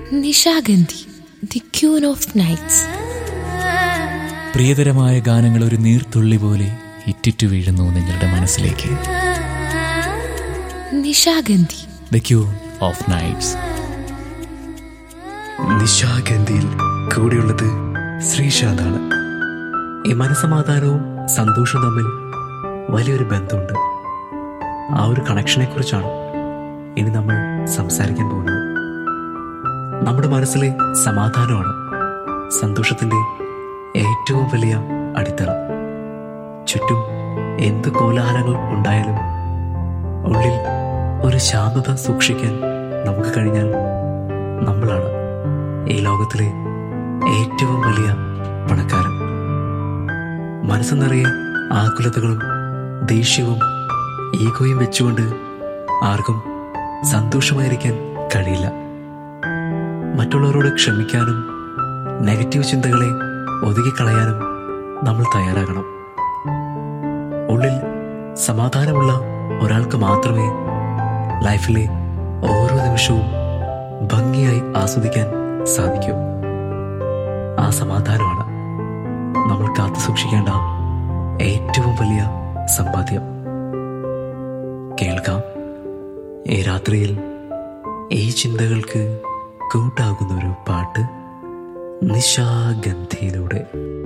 Nishagandhi the queen of nights പ്രിയതരമായ ഗാനങ്ങൾ ഒരു നീർത്തുള്ളി പോലെ ഇറ്റിറ്റു വീഴുന്നു നിങ്ങളുടെ മനസ്സിലേക്ക് Nishagandhi the queen of nights നിശാഗന്ധിയിൽ കൂടെയുള്ളത് ശ്രീശാന്താണ് ഈ മനസമാധാനവും സന്തോഷവും തമ്മിൽ വലിയൊരു ബന്ധമുണ്ട് ആ ഒരു കണക്ഷനെ കുറിച്ചാണ് ഇനി നമ്മൾ സംസാരിക്കാൻ പോകുന്നത് നമ്മുടെ മനസ്സിലെ സമാധാനമാണ് സന്തോഷത്തിന്റെ ഏറ്റവും വലിയ അടിത്തറ ചുറ്റും എന്ത് കോലാഹലങ്ങൾ ഉണ്ടായാലും ഉള്ളിൽ ഒരു ശാന്തത സൂക്ഷിക്കാൻ നമുക്ക് കഴിഞ്ഞാൽ നമ്മളാണ് ഈ ലോകത്തിലെ ഏറ്റവും വലിയ പണക്കാരൻ മനസ്സ് നിറയെ ആകുലതകളും ദേഷ്യവും ഈഗോയും വെച്ചുകൊണ്ട് ആർക്കും സന്തോഷമായിരിക്കാൻ കഴിയില്ല മറ്റുള്ളവരോട് ക്ഷമിക്കാനും നെഗറ്റീവ് ചിന്തകളെ ഒതുക്കിക്കളയാനും നമ്മൾ തയ്യാറാകണം ഉള്ളിൽ സമാധാനമുള്ള ഒരാൾക്ക് മാത്രമേ ലൈഫിലെ ഓരോ നിമിഷവും ഭംഗിയായി ആസ്വദിക്കാൻ സാധിക്കൂ ആ സമാധാനമാണ് നമ്മൾ കാത്തു സൂക്ഷിക്കേണ്ട ഏറ്റവും വലിയ സമ്പാദ്യം കേൾക്കാം ഈ രാത്രിയിൽ ഈ ചിന്തകൾക്ക് കൂട്ടാകുന്ന ഒരു പാട്ട് നിശാഗന്ധിയിലൂടെ